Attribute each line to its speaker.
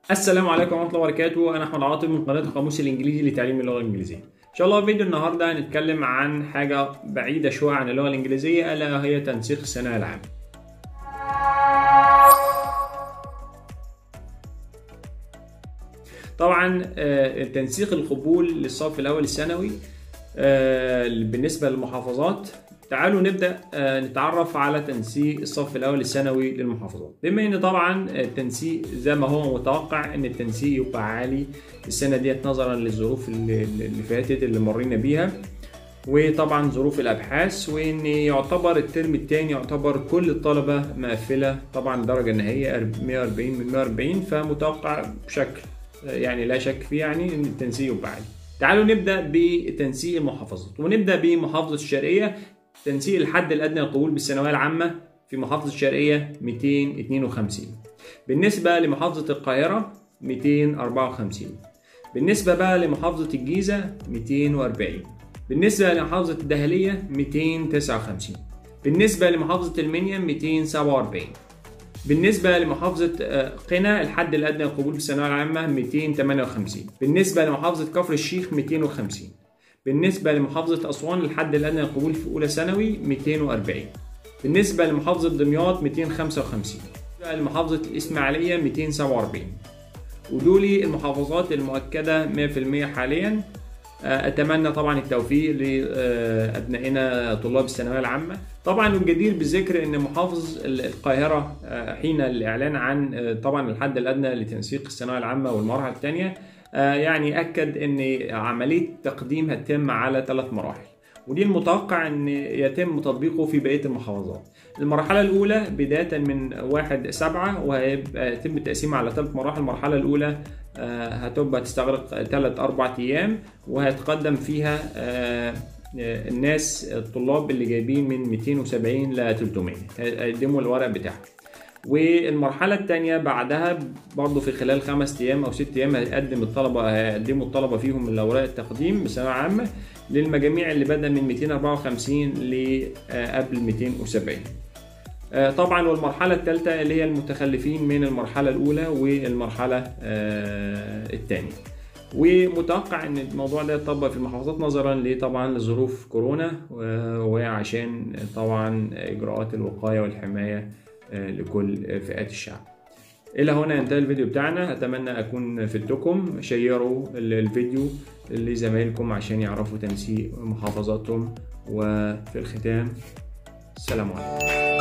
Speaker 1: السلام عليكم ورحمه الله وبركاته انا احمد عاطف من قناه القاموس الانجليزي لتعليم اللغه الانجليزيه ان شاء الله في فيديو النهارده هنتكلم عن حاجه بعيده شويه عن اللغه الانجليزيه الا هي تنسيق الثانويه العامه طبعا آه، تنسيق القبول للصف الاول الثانوي آه، بالنسبه للمحافظات تعالوا نبدا آه، نتعرف على تنسيق الصف الاول الثانوي للمحافظات بما ان طبعا التنسيق زي ما هو متوقع ان التنسيق يبقى عالي السنه ديت نظرا للظروف اللي اللي فاتت اللي مرينا بيها وطبعا ظروف الابحاث وان يعتبر الترم الثاني يعتبر كل الطلبه مقفله طبعا درجه نهائيه 140 من 140 فمتوقع بشكل يعني لا شك فيه يعني ان التنسيق يبقى عالي تعالوا نبدا بتنسيق المحافظات ونبدا بمحافظه الشرقيه تنسيق الحد الادنى للقبول بالثانويه العامه في محافظه الشرقيه 252 بالنسبه لمحافظه القاهره 254 بالنسبه بقى لمحافظه الجيزه 240 بالنسبه لمحافظه الدهليه 259 بالنسبه لمحافظه المنيا 247 بالنسبة لمحافظة آه، قنا الحد الأدنى للقبول بالثانوية العامة 258 بالنسبة لمحافظة كفر الشيخ 250 بالنسبة لمحافظة أسوان الحد الأدنى للقبول في أولى ثانوي 240 بالنسبة لمحافظة دمياط 255 بالنسبة لمحافظة الإسماعيلية 247 ودولي المحافظات المؤكدة 100% حاليا آه، اتمنى طبعا التوفيق لابنائنا طلاب الثانويه العامه طبعا الجدير بالذكر ان محافظ القاهره آه، حين الاعلان عن آه، طبعا الحد الادنى لتنسيق الثانويه العامه والمرحله الثانيه يعني اكد ان عمليه تقديم هتتم على ثلاث مراحل ودي المتوقع ان يتم تطبيقه في بقيه المحافظات المرحله الاولى بدايه من واحد سبعة وهيبقى يتم التقسيم على ثلاث مراحل المرحله الاولى آه، هتبقى تستغرق ثلاث اربع ايام وهيتقدم فيها آه، آه، الناس الطلاب اللي جايبين من 270 ل 300 هيقدموا الورق بتاعهم والمرحلة الثانية بعدها برضه في خلال خمس أيام أو ست أيام هيقدم الطلبة هيقدموا الطلبة فيهم الأوراق التقديم بثانوية عامة للمجاميع اللي بدأ من 254 ل قبل 270 آه، طبعا والمرحلة الثالثة اللي هي المتخلفين من المرحلة الأولى والمرحلة الثانية ومتوقع ان الموضوع ده يطبق في المحافظات نظرا لطبعا لظروف كورونا و- وعشان طبعا اجراءات الوقايه والحمايه آه، لكل فئات الشعب الى هنا ينتهي الفيديو بتاعنا اتمنى اكون فدتكم شيروا ال- الفيديو لزمايلكم عشان يعرفوا تنسيق محافظاتهم وفي الختام السلام عليكم